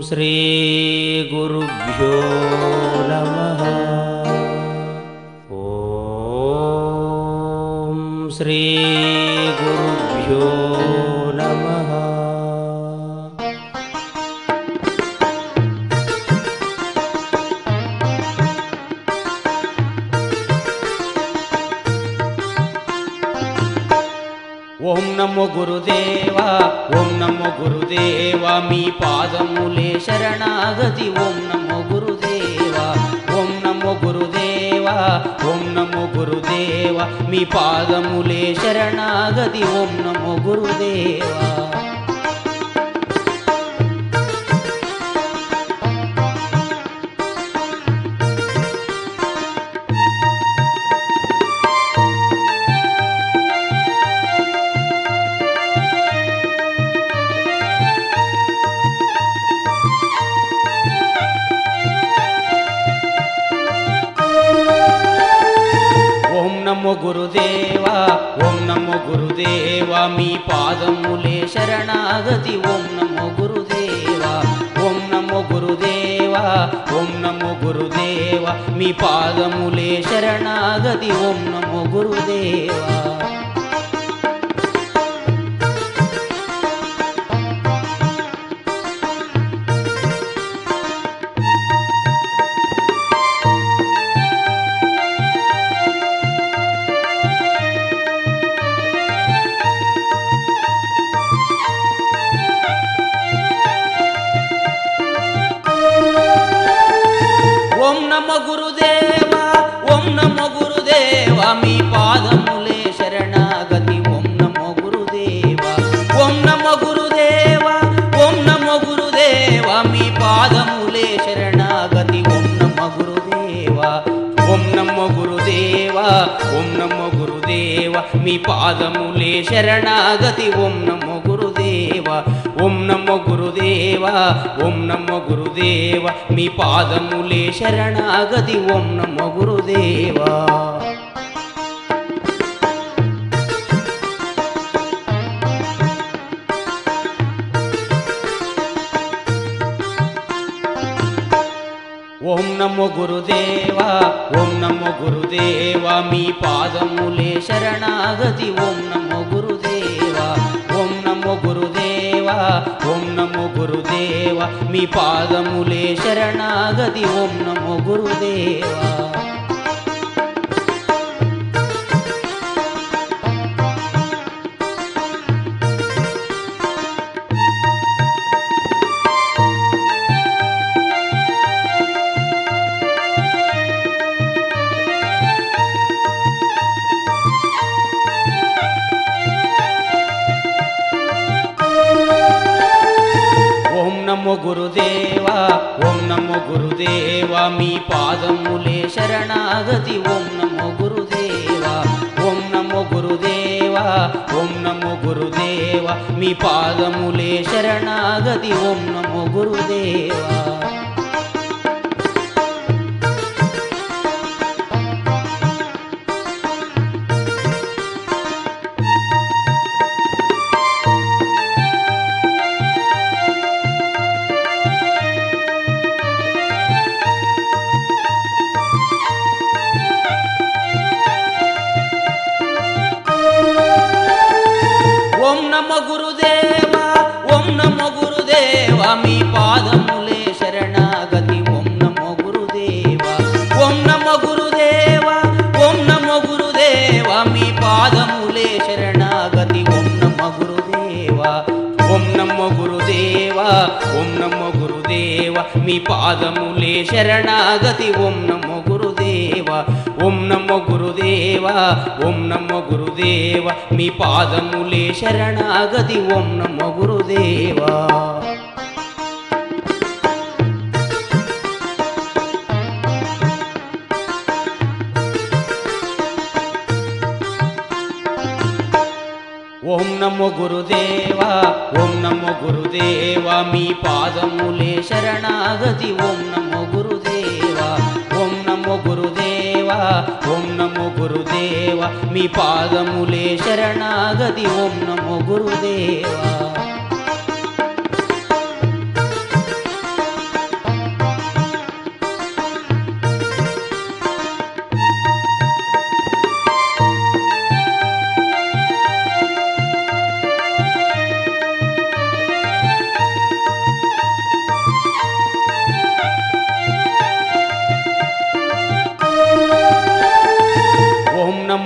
श्रीगुरुभ्यो नमः ॐ श्रीगुरुभ्यो नमः ఓం నమో గురుదేవా ఓం నమో గురుదేవా మీ పాదములే శరణాగతి ఓం నమో గురుదేవా ఓం నమో గురుదేవా ఓం నమో గురుదేవా మీ పాదములే శరణాగతి ఓం నమో గురుదేవా ఓం నమో గురుదేవా ఓం నమో గురుదేవా మీ పాదములే శరణాగతి ఓం నమో గురుదేవా ఓం నమో గురుదేవా ఓం నమో గురుదేవా మీ పాదములే శరణాగతి ఓం నమో గురుదేవా ఓం నమ గురుదేవా ఓం నమ గురుదేవా మీ పాదములే శరణాగతి ఓం నమో గురుదేవా ఓం నమ గురుదేవా ఓం నమ గురుదేవా మీ పాదములే శరణాగతి ఓం నమ గురుదేవా ఓం నమ గురుదేవా ఓం నమ గురుదేవా మీ పాదములే శరణాగతి ఓం నమో గురుదేవా ఓం నమో గురుదేవా ఓం నమో గురుదేవా మీ పాదములే శరణాగతి ఓం నమో గురుదేవా ఓం నమో గురుదేవా ఓం నమో గురుదేవా మీ పాదములే శరణాగతి ఓం నమో గురుదేవా ఓం నమో గురుదేవా ఓం నమో గురుదేవా మీ పాదములే శరణాగతి ఓం నమో గురుదేవా ఓం నమో గురుదేవా ఓం నమో గురుదేవా మీ పాదములే శరణాగతి ఓం నమో గురుదేవా ఓం నమో గురుదేవా ఓం నమో గురుదేవా మీ పాదములే శరణాగతి ఓం నమో గురుదేవా ఓం నమ గురుదేవా ఓం నమ గురుదేవా మీ పాదములే శరణాగతి ఓం నమో గురుదేవా ఓం నమ గురుదేవా ఓం నమ గురుదేవా మీ పాదములే శరణాగతి ఓం నమ గురుదేవా ఓం నమ గురుదేవా ఓం నమ గురుదేవా మీ పాదములే శరణాగతి ఓం నమో గురుదేవా ఓం నమో గురుదేవా ఓం నమో గురుదేవా మీ పాదములే శరణాగతి ఓం నమో గురుదేవా ఓం నమో గురుదేవా ఓం నమో గురుదేవా మీ పాదములే శరణాగతి ఓం నమో గురుదేవా ఓం నమో గురుదేవా ఓం నమో గురుదేవా మీ పాదములే శరణాగతి ఓం నమో గురుదేవా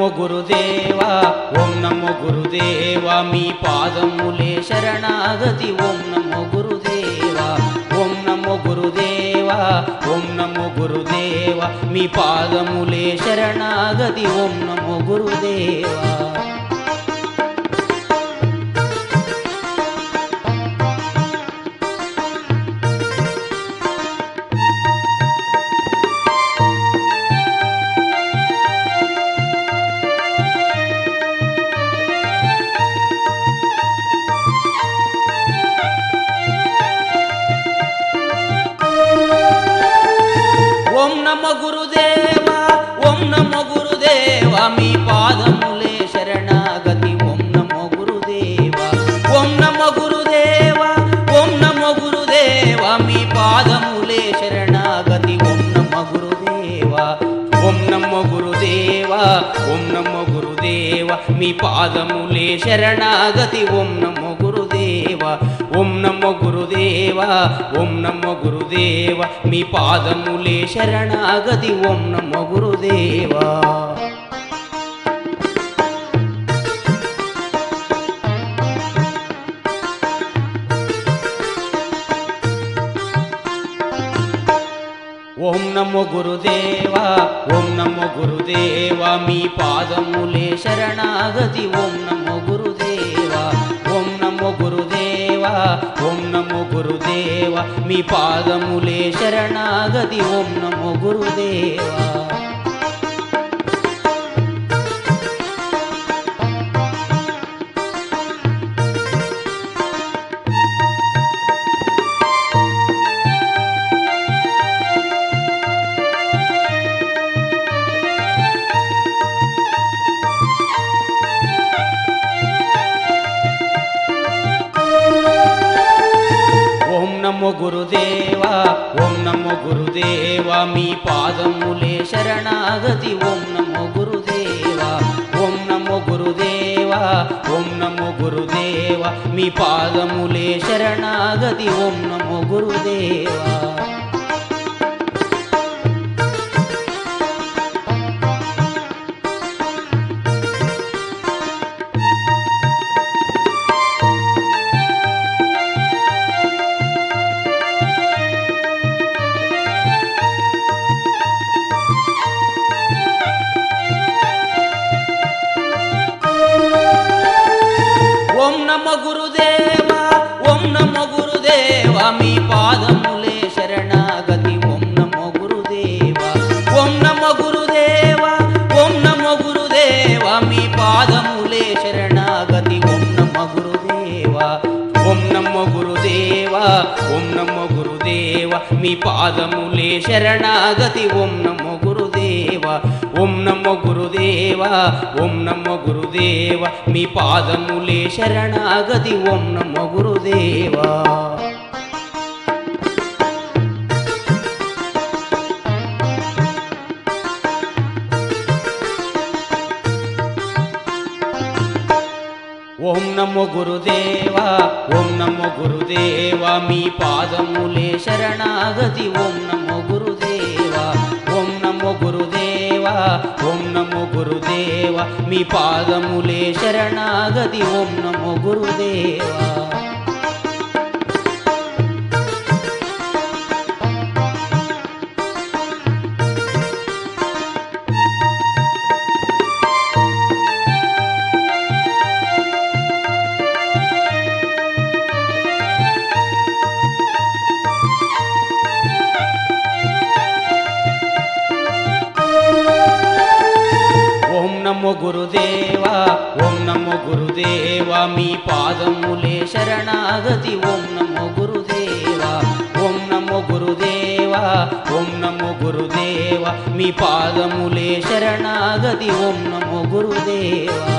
నమో గురుదేవా ఓం నమో గురుదేవా మీ పాదములే శరణాగతి ఓం నమో గురుదేవా ఓం నమో గురుదేవా ఓం నమో గురుదేవా మీ పాదములే శరణాగతి ఓం నమో గురుదేవా ఓం నమ గురుదేవా ఓం నమ గురుదేవా మీ పాదములే శరణాగతి ఓం నమో గురుదేవా ఓం నమ గురుదేవా ఓం నమ గురుదేవా మీ పాదములే శరణాగతి ఓం నమ గురుదేవా ఓం నమ గురుదేవా ఓం నమ గురుదేవా మీ పాదములే శరణాగతి ఓం నమో గురుదేవా ఓం నమో గురుదేవా ఓం నమో గురుదేవా మీ పాదములే శరణాగతి ఓం నమో గురుదేవా ఓం నమో గురుదేవా ఓం నమో గురుదేవా మీ పాదములే శరణాగతి ఓం నమో గురుదేవా ఓం నమో గురుదేవా ఓం నమో గురుదేవా మీ పాదములే శరణాగతి ఓం నమో గురుదేవా ఓం నమో గురుదేవా ఓం నమో గురుదేవా మీ పాదములే శరణాగతి ఓం నమో గురుదేవా ఓం నమో గురుదేవా ఓం నమో గురుదేవా మీ పాదములే శరణాగతి ఓం నమో గురుదేవా ఓం నమ గురుదేవా ఓం నమ గురుదేవా మీ పాదములే శరణాగతి ఓం నమో గురుదేవా ఓం నమ గురుదేవా ఓం నమ గురుదేవా మీ పాదములే శరణాగతి ఓం నమ గురుదేవా ఓం నమ గురుదేవా ఓం నమ గురుదేవా మీ పాదములే శరణాగతి ఓం నమో గురుదేవా ఓం నమో గురుదేవా ఓం నమో గురుదేవా మీ పాదములే శరణాగతి ఓం నమో గురుదేవా ఓం నమో గురుదేవా ఓం నమో గురుదేవా మీ పాదములే శరణాగతి ఓం నమో గురుదేవా ఓం నమో గురుదేవా ఓం నమో గురుదేవా మీ పాదములే శరణాగతి ఓం నమో గురుదేవా ఓం నమో గురుదేవా ఓం నమో గురుదేవా మీ పాదములే శరణాగతి ఓం నమో గురుదేవా ఓం నమో గురుదేవా ఓం నమో గురుదేవా మీ పాదములే శరణాగతి ఓం నమో గురుదేవా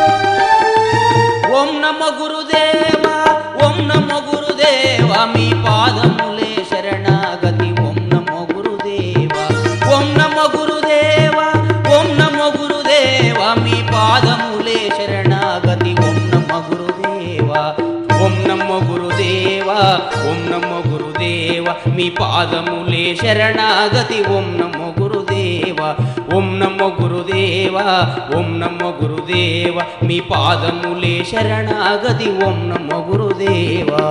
ఓం నమ గురుదేవా ఓం నమ గురుదేవా మీ పా ఓం నమో గురుదేవ మీ పాదములే శరణాగతి ఓం నమో గురుదేవ ఓం నమో గురుదేవ ఓం నమో గురుదేవ మీ పాదములే శరణాగతి ఓం నమో గురుదేవా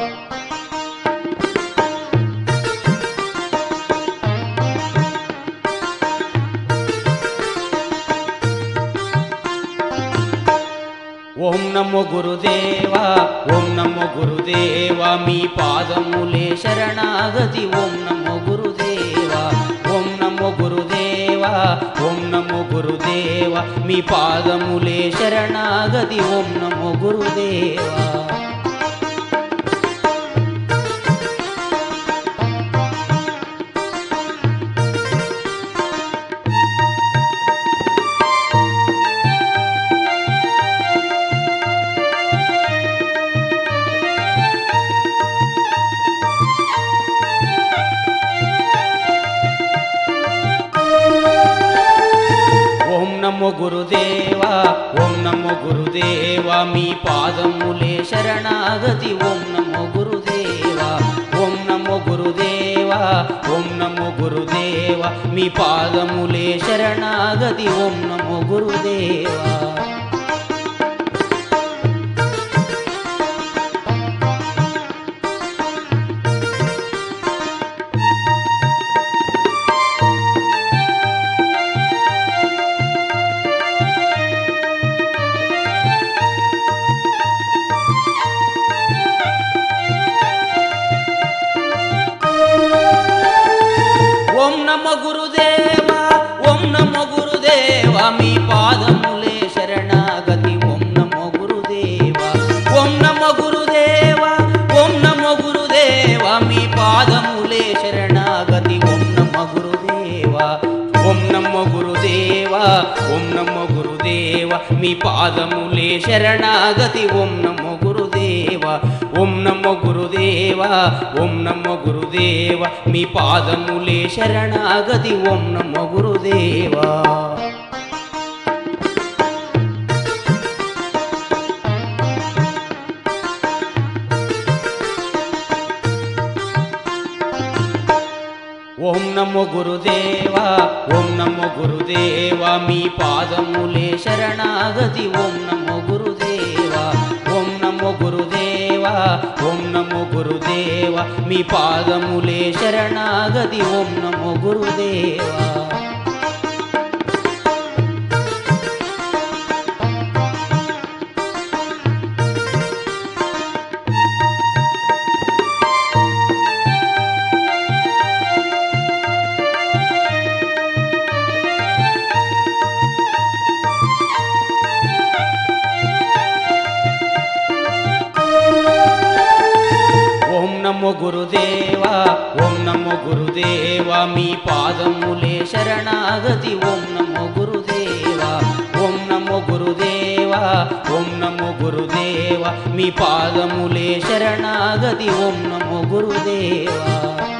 ఓం నమో గురుదేవా ఓం నమో గురుదేవా మీ పాదములే శరణాగతి ఓం నమో గురుదేవా ఓం నమో గురుదేవా ఓం నమో గురుదేవా మీ పాదములే శరణాగతి ఓం నమో గురుదేవా ఓం నమో గురుదేవా ఓం నమో గురుదేవా మీ పాదములే శరణాగతి ఓం నమో గురుదేవా ఓం నమో గురుదేవా ఓం నమో గురుదేవా మీ పాదములే శరణాగతి ఓం నమో గురుదేవా ఓం నమ గురుదేవా ఓం నమ గురుదేవా మీ పాదములే శరణాగతి ఓం నమో గురుదేవా ఓం నమ గురుదేవా ఓం నమ గురుదేవా మీ పాదములే శరణాగతి ఓం నమ గురుదేవా ఓం నమ గురుదేవా ఓం నమ గురుదేవా మీ పాదములే శరణాగతి ఓం నమో గురుదేవా ఓం నమో గురుదేవా ఓం నమో గురుదేవా మీ పాదములే శరణాగతి ఓం నమో గురుదేవా ఓం నమో గురుదేవా ఓం నమో గురుదేవా మీ పాదములే శరణాగతి ఓం నమో గురుదేవా ఓం నమో గురుదేవా ఓం నమో గురుదేవా మీ పాదములే శరణాగతి ఓం నమో గురుదేవా ఓం నమో గురుదేవా ఓం నమో గురుదేవా మీ పాదములే శరణాగతి ఓం నమో గురుదేవా ఓం నమో గురుదేవా ఓం నమో గురుదేవా మీ పాదములే శరణాగతి ఓం నమో గురుదేవా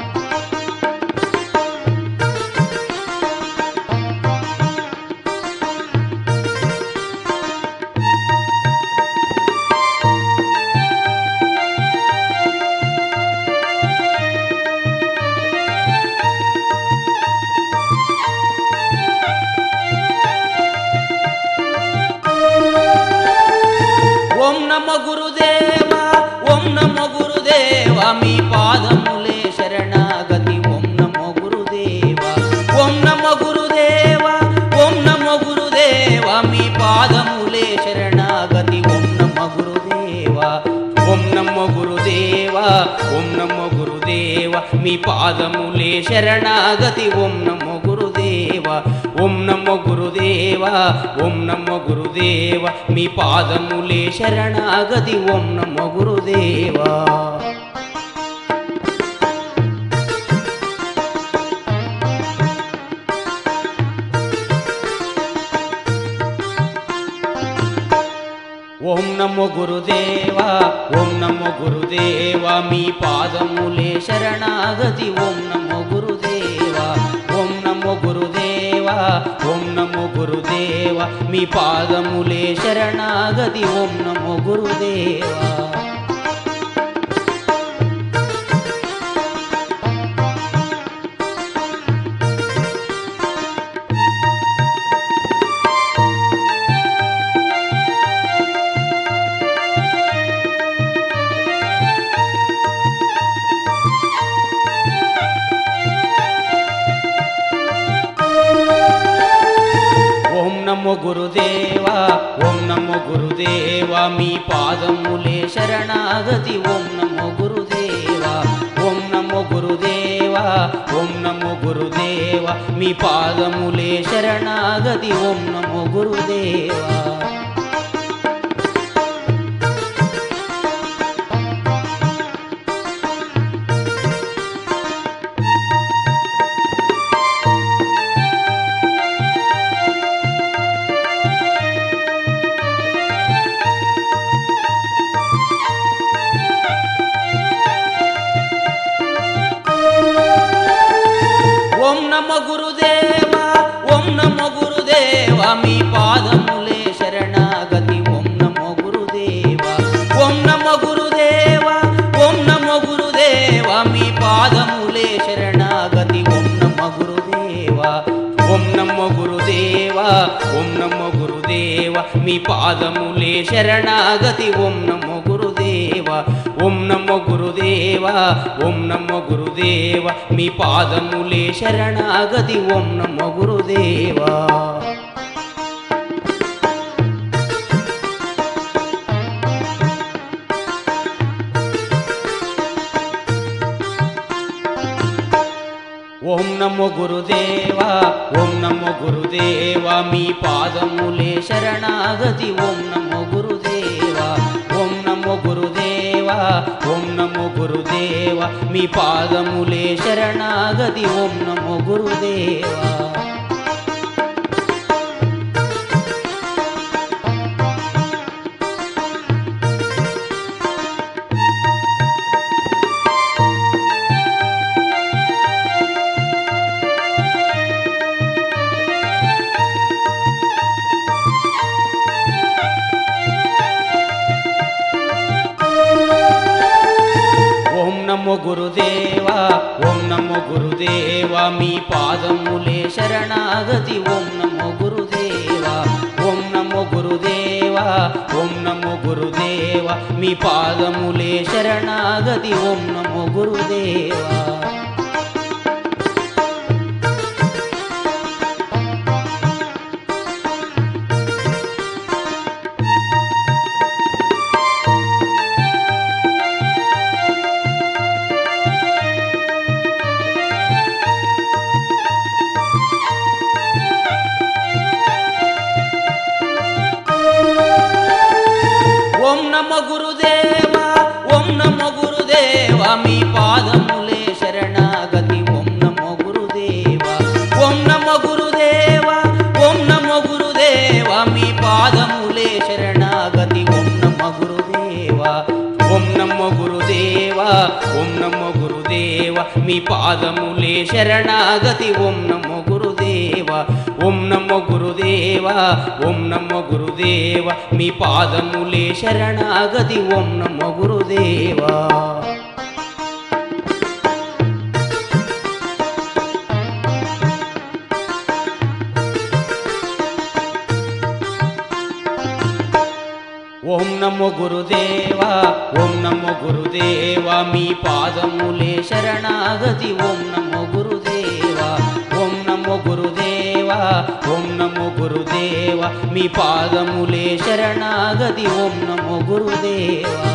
ఓం నమ గురుదేవా ఓం నమ గురుదేవా మీ పాదములే శరణాగతి ఓం నమో గురుదేవా ఓం నమ గురుదేవా ఓం నమ గురుదేవా మీ పాదములే శరణాగతి ఓం నమ గురుదేవా ఓం నమ గురుదేవా ఓం నమ గురుదేవా మీ పాదములే శరణాగతి ఓం నమో గురుదేవా ఓం నమో గురుదేవా ఓం నమో గురుదేవా మీ పాదములే శరణాగతి ఓం నమో గురుదేవా ఓం నమో గురుదేవా ఓం నమో గురుదేవా మీ పాదములే శరణాగతి ఓం నమో గురుదేవా ఓం నమో గురుదేవా ఓం నమో గురుదేవా మీ పాదములే శరణాగతి ఓం నమో గురుదేవా నమో గురుదేవా ఓం నమో గురుదేవా మీ పాదములే శరణాగతి ఓం నమో గురుదేవా ఓం నమో గురుదేవా ఓం నమో గురుదేవా మీ పాదములే శరణాగతి ఓం నమో గురుదేవా ఓం నమ గురుదేవా ఓం నమ గురుదేవా మీ పాదములే శరణాగతి ఓం నమో గురుదేవా ఓం నమ గురుదేవా ఓం నమ గురుదేవా మీ పాదములే శరణాగతి ఓం నమ గురుదేవా ఓం నమ గురుదేవా ఓం నమ గురుదేవా మీ పాదములే శరణాగతి ఓం నమో గురుదేవా ఓం నమో గురుదేవా ఓం నమో గురుదేవా మీ పాదములే శరణాగతి ఓం నమో గురుదేవా ఓం నమో గురుదేవా ఓం నమో గురుదేవా మీ పాదములే శరణాగతి ఓం నమో గురుదేవా ఓం నమో గురుదేవా ఓం నమో గురుదేవా మీ పాదములే శరణాగతి ఓం నమో గురుదేవా ఓం నమో గురుదేవా ఓం నమో గురుదేవా మీ పాదములే శరణాగతి ఓం నమో గురుదేవా ఓం నమో గురుదేవా ఓం నమో గురుదేవా మీ పాదములే శరణాగతి ఓం నమో గురుదేవా ఓం నమ గురుదేవా ఓం నమ గురుదేవా మీ పాదములే శరణాగతి ఓం నమో గురుదేవా ఓం నమ గురుదేవా ఓం నమ గురుదేవా మీ పాదములే శరణాగతి ఓం నమ గురుదేవా ఓం నమ గురుదేవా ఓం నమ గురుదేవా మీ పాదములే శరణాగతి ఓం నమో గురుదేవా ఓం నమో గురుదేవా ఓం నమో గురుదేవా మీ పాదములే శరణాగతి ఓం నమో గురుదేవా ఓం నమో గురుదేవా ఓం నమో గురుదేవా మీ పాదములే శరణాగతి ఓం నమో గురుదేవా ఓం నమో గురుదేవా ఓం నమో గురుదేవా మీ పాదములే శరణాగతి ఓం నమో గురుదేవా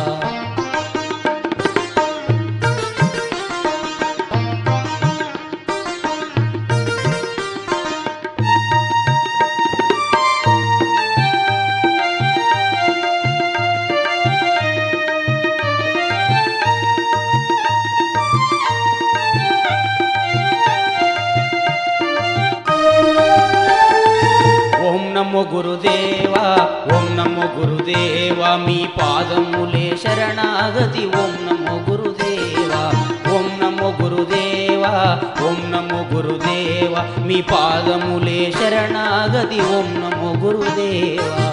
ఓం నమో గురుదేవా ఓం నమో గురుదేవా మీ పాదములే శరణాగతి ఓం నమో గురుదేవా ఓం నమో గురుదేవా ఓం నమో గురుదేవా మీ పాదములే శరణాగతి ఓం నమో గురుదేవా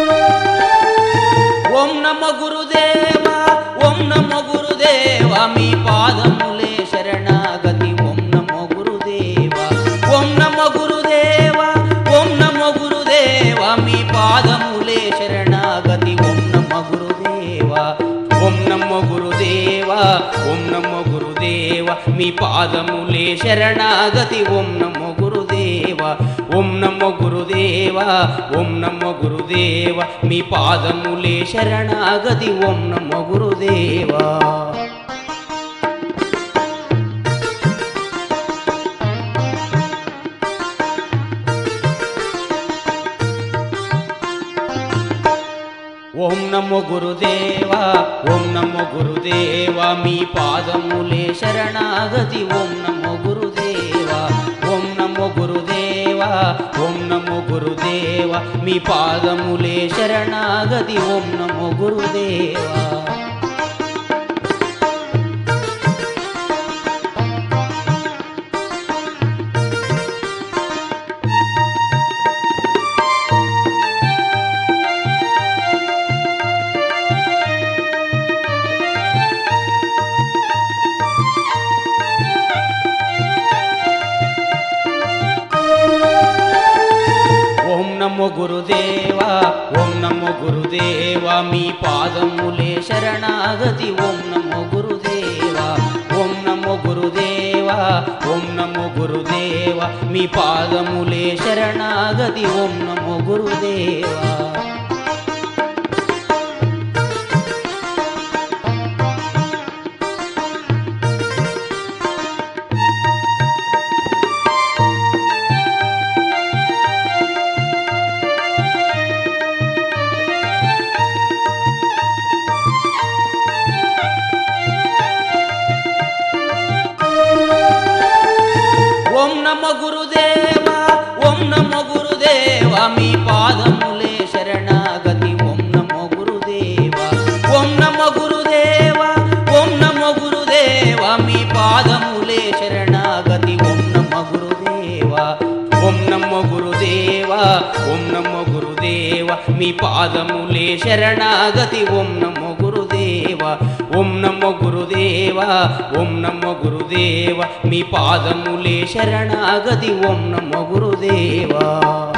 ఓం నమ గురుదేవా ఓం నమ గురుదేవా మీ ఓం నమో గురుదేవ మీ పాదములే శరణాగతి ఓం నమో గురుదేవ ఓం నమో గురుదేవ ఓం నమో గురుదేవ మీ పాదములే శరణాగతి ఓం నమో గురుదేవా ఓం నమో గురుదేవా ఓం నమో గురుదేవా మీ పాదములే శరణాగతి ఓం నమో గురుదేవా ఓం నమో గురుదేవా ఓం నమో గురుదేవా మీ పాదములే శరణాగతి ఓం నమో గురుదేవా ఓం నమో గురుదేవా ఓం నమో గురుదేవా మీ పాదములే శరణాగతి ఓం నమో గురుదేవా ఓం నమో గురుదేవా ఓం నమో గురుదేవా మీ పాదములే శరణాగతి ఓం నమో గురుదేవా ఓం నమ గురుదేవా ఓం నమ గురుదేవా మీ పాదములే శరణాగతి ఓం నమో గురుదేవా ఓం నమ గురుదేవా ఓం నమ గురుదేవా మీ పాదములే శరణాగతి ఓం నమ గురుదేవా ఓం నమ గురుదేవా ఓం నమ గురుదేవా మీ పాదములే శరణాగతి ఓం నమో గురుదేవా ఓం నమో గురుదేవా ఓం నమో గురుదేవా మీ పాదములే శరణాగతి ఓం నమో గురుదేవా